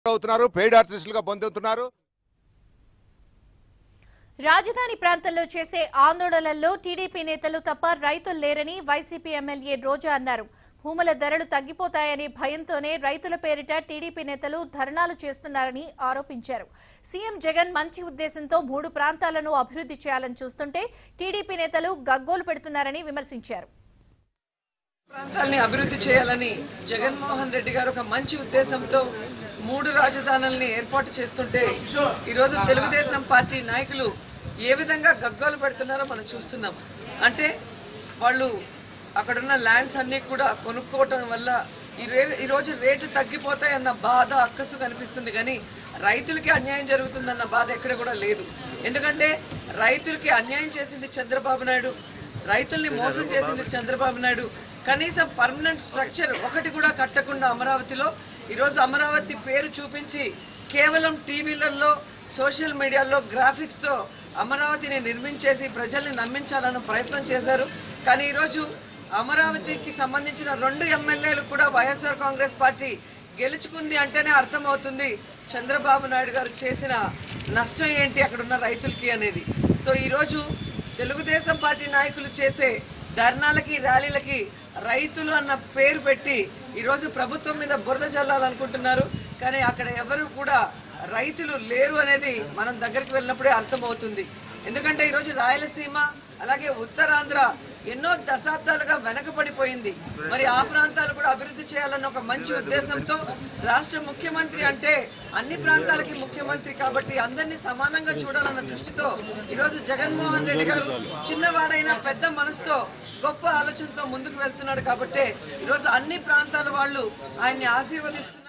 అవుతున్నారు పెయిడ్ ఆర్టిస్టులుగా పొందుతున్నారు రాజధాని ప్రాంతంలో చేసే ఆందోళనల్లో టీడీపీ నేతలు తప్ప రైతులు లేరని వైసీపీ ఎమ్మెల్యే రోజా అన్నారు భూముల ధరలు తగ్గిపోతాయనే భయంతోనే రైతుల పేరిట టీడీపీ నేతలు ధర్నాలు చేస్తున్నారని ఆరోపించారు సీఎం జగన్ మంచి ఉద్దేశంతో మూడు ప్రాంతాలను అభివృద్ధి చేయాలని చూస్తుంటే టీడీపీ నేతలు గగ్గోలు పెడుతున్నారని విమర్శించారు ప్రాంతాల్ని అభివృద్ధి చేయాలని జగన్మోహన్ రెడ్డి గారు ఒక మంచి ఉద్దేశంతో మూడు రాజధానుల్ని ఏర్పాటు చేస్తుంటే ఈరోజు తెలుగుదేశం పార్టీ నాయకులు ఏ విధంగా గగ్గోలు పెడుతున్నారో మనం చూస్తున్నాం అంటే వాళ్ళు అక్కడున్న ల్యాండ్స్ అన్నీ కూడా కొనుక్కోవటం వల్ల ఈ రే ఈరోజు రేటు తగ్గిపోతాయన్న బాధ అక్కసు కనిపిస్తుంది కానీ రైతులకి అన్యాయం జరుగుతుందన్న బాధ ఎక్కడ కూడా లేదు ఎందుకంటే రైతులకి అన్యాయం చేసింది చంద్రబాబు నాయుడు రైతుల్ని మోసం చేసింది చంద్రబాబు నాయుడు కనీసం పర్మనెంట్ స్ట్రక్చర్ ఒకటి కూడా కట్టకుండా అమరావతిలో ఈరోజు అమరావతి పేరు చూపించి కేవలం టీవీలలో సోషల్ మీడియాలో గ్రాఫిక్స్తో అమరావతిని నిర్మించేసి ప్రజల్ని నమ్మించాలన్న ప్రయత్నం చేశారు కానీ ఈరోజు అమరావతికి సంబంధించిన రెండు ఎమ్మెల్యేలు కూడా వైఎస్ఆర్ కాంగ్రెస్ పార్టీ గెలుచుకుంది అంటేనే అర్థమవుతుంది చంద్రబాబు నాయుడు గారు చేసిన నష్టం ఏంటి అక్కడ ఉన్న రైతులకి అనేది సో ఈరోజు తెలుగుదేశం పార్టీ నాయకులు చేసే ధర్నాలకి ర్యాలీలకి రైతులు అన్న పేరు పెట్టి ఈరోజు ప్రభుత్వం మీద బురద చల్లాలనుకుంటున్నారు కానీ అక్కడ ఎవరు కూడా రైతులు లేరు అనేది మనం దగ్గరికి వెళ్ళినప్పుడే అర్థమవుతుంది ఎందుకంటే ఈరోజు రాయలసీమ అలాగే ఉత్తరాంధ్ర ఎన్నో దశాబ్దాలుగా వెనకబడిపోయింది మరి ఆ ప్రాంతాలు కూడా అభివృద్ధి చేయాలన్న ఒక మంచి ఉద్దేశంతో రాష్ట్ర ముఖ్యమంత్రి అంటే అన్ని ప్రాంతాలకి ముఖ్యమంత్రి కాబట్టి అందరినీ సమానంగా చూడాలన్న దృష్టితో ఈరోజు జగన్మోహన్ రెడ్డి గారు చిన్నవాడైన పెద్ద మనసుతో గొప్ప ఆలోచనతో ముందుకు వెళ్తున్నాడు కాబట్టి ఈరోజు అన్ని ప్రాంతాల వాళ్ళు ఆయన్ని ఆశీర్వదిస్తున్నారు